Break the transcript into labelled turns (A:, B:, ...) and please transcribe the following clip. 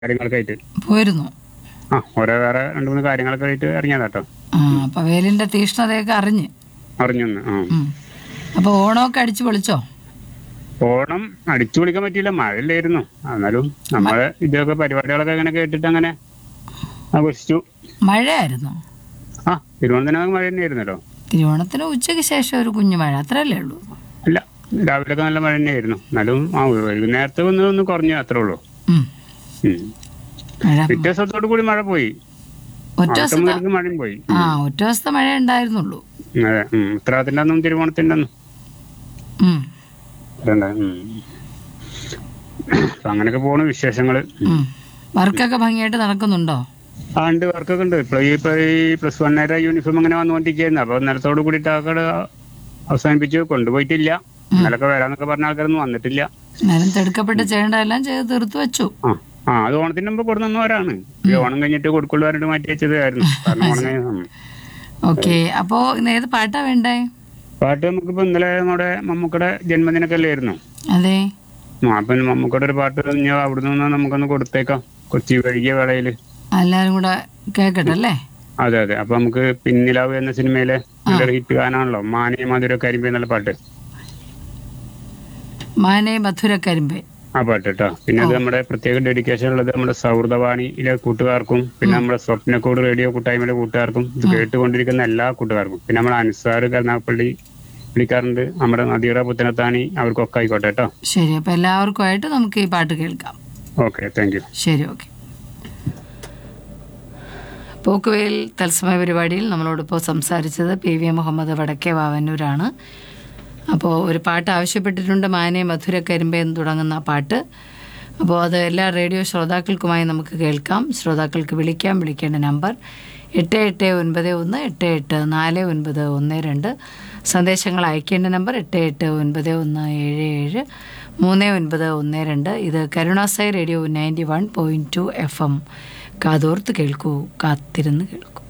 A: കാര്യങ്ങളൊക്കെ ആയിട്ട്
B: പോയിരുന്നു
A: ആ ഓരോ വേറെ രണ്ട് മൂന്ന് കാര്യങ്ങളൊക്കെ ആയിട്ട് ഇറങ്ങിയതാട്ടോ
B: ആ അപ്പൊ വേലിന്റെ തീഷ്ണതയൊക്കെ അറിഞ്ഞ്
A: അറിഞ്ഞു ആ
B: ഉം. അപ്പൊ ഓണമൊക്കെ അടിച്ചു പൊളിച്ചോ
A: ഓണം അടിച്ചു പൊളിക്കാൻ പറ്റിയില്ല മഴയില്ലായിരുന്നു എന്നാലും നമ്മളെ ഇതൊക്കെ പരിപാടികളൊക്കെ അങ്ങനെ കേട്ടിട്ട് അങ്ങനെ ആഘോഷിച്ചു
B: മഴയായിരുന്നു
A: ആ തിരുവനന്തപുരം മഴ തന്നെയായിരുന്നല്ലോ
B: തിരുവോണത്തിന് ഉച്ചയ്ക്ക് ശേഷം ഒരു കുഞ്ഞു മഴ അത്രയല്ലേ ഉള്ളൂ
A: ഇല്ല രാവിലെയൊക്കെ നല്ല മഴ തന്നെയായിരുന്നു എന്നാലും ആ വൈകുന്നേരത്തെ ഒന്ന് ഒന്ന് കുറഞ്ഞു അത്രേ ഉള്ളൂ
B: ഉം.
A: ഉം.
B: മഴ
A: പിറ്റേ ദിവസത്തോടു കൂടി മഴ പോയി
B: ഒറ്റ
A: അടുത്ത
B: ദിവസത്തെ
A: മുതൽക്ക് മഴയും പോയി
B: ആ ഒറ്റ ദിവസത്തെ മഴ ഉണ്ടായിരുന്നുള്ളൂ
A: അതെ ഉം. ഉത്തരാത്തിന്റെ അന്നും തിരുവോണത്തിന്റെ അന്നും
B: ഉം.
A: അതുണ്ട്. ഉം. അപ്പൊ അങ്ങനെയൊക്കെ പോണു വിശേഷങ്ങള്
B: ഉം. വർക്കൊക്കെ ഭംഗിയായിട്ട് നടക്കുന്നുണ്ടോ
A: ആ ഉണ്ട് വർക്കൊക്കെ ഉണ്ട് ഇപ്പൊ ഈ ഇപ്പൊ ഈ പ്ലസ് വണ്ണേരെ യൂണിഫോം അങ്ങനെ വന്നുകൊണ്ടിരിക്കുന്നു അപ്പൊ നിലത്തോട് കൂടിയിട്ട് ആക്കടെ അവസാനിപ്പിച്ചു കൊണ്ടുപോയിട്ടില്ല ഇന്നലൊക്കെ വരാന്നൊക്കെ പറഞ്ഞ ആൾക്കാരൊന്നും വന്നിട്ടില്ല
B: നേരം തെടുക്കപ്പെട്ട് ചെയ്യേണ്ടതെല്ലാം ചെയ്ത് തീർത്തു വെച്ചു
A: ആ ആ അത് ഓണത്തിന് മുമ്പ് കൊടുന്നവരാണ് ഈ ഓണം കഴിഞ്ഞിട്ട് കൊടുക്കുള്ളൂ പറഞ്ഞിട്ട് മാറ്റി വെച്ചതായിരുന്നു കാരണം ഓണം കഴിഞ്ഞ ഉം.
B: ഓക്കെ അപ്പോ ഇന്ന് ഏത് പാട്ടാ വേണ്ടേ
A: പാട്ട് നമുക്കിപ്പോ ഇന്നലെ നമ്മുടെ മമ്മൂക്കയുടെ ജന്മദിനമൊക്കെ അല്ലായിരുന്നു
B: അതെ
A: ആ, അപ്പൊ മമ്മൂക്കയുടെ ഒരു പാട്ട് ഇനി അവിടുന്ന് നിന്ന് നമുക്കൊന്ന് കൊടുത്തേക്കാം കൊച്ചി വൈകിയ വേളയില്
B: എല്ലാരും കൂടെ കേക്കട്ടെ അല്ലേ
A: അതെ അതെ അപ്പൊ നമുക്ക് പിന്നിലാവ് എന്ന സിനിമയിലെ നല്ലൊരു ഹിറ്റ് ഗാനാണല്ലോ മാനിയ മധുര കരിമ്പ് എന്നുള്ള പാട്ട്
B: മാനേ മധുര കരിമ്പേ
A: ആ പാട്ട് കേട്ടോ പിന്നെ അത് നമ്മുടെ പ്രത്യേക ഡെഡിക്കേഷൻ ഉള്ളത് നമ്മുടെ സൗഹൃദവാണിയിലെ കൂട്ടുകാർക്കും പിന്നെ നമ്മുടെ സ്വപ്നക്കൂട് റേഡിയോ കൂട്ടായ്മയിലെ കൂട്ടുകാർക്കും ഇത് കേട്ടുകൊണ്ടിരിക്കുന്ന എല്ലാ കൂട്ടുകാർക്കും പിന്നെ നമ്മുടെ അൻസാർ കരുനാഗപ്പള്ളി വിളിക്കാറുണ്ട് നമ്മുടെ നദീറ പുത്തനത്താണി അവർക്കൊക്കെ ആയിക്കോട്ടെ കേട്ടോ
B: ശരി അപ്പൊ എല്ലാവർക്കുമായിട്ട് നമുക്ക് ഈ പാട്ട് കേൾക്കാം
A: ഓക്കെ താങ്ക് യു
B: ശരി ഓക്കെ പോക്കുവേൽ തത്സമയ പരിപാടിയിൽ നമ്മളോടിപ്പോൾ സംസാരിച്ചത് പി വി മുഹമ്മദ് വടക്കേ വാവന്നൂരാണ് അപ്പോൾ ഒരു പാട്ട് ആവശ്യപ്പെട്ടിട്ടുണ്ട് മാനെ മധുര കരിമ്പ എന്ന് തുടങ്ങുന്ന ആ പാട്ട് അപ്പോൾ അത് എല്ലാ റേഡിയോ ശ്രോതാക്കൾക്കുമായി നമുക്ക് കേൾക്കാം ശ്രോതാക്കൾക്ക് വിളിക്കാം വിളിക്കേണ്ട നമ്പർ എട്ട് എട്ട് ഒൻപത് ഒന്ന് എട്ട് എട്ട് നാല് ഒൻപത് ഒന്ന് രണ്ട് സന്ദേശങ്ങൾ അയക്കേണ്ട നമ്പർ എട്ട് എട്ട് ഒൻപത് ഒന്ന് ഏഴ് ഏഴ് മൂന്ന് ഒൻപത് ഒന്ന് രണ്ട് ഇത് Karunasai radio ninety one point two F M കാതോർത്ത് കേൾക്കൂ കാത്തിരുന്ന് കേൾക്കൂ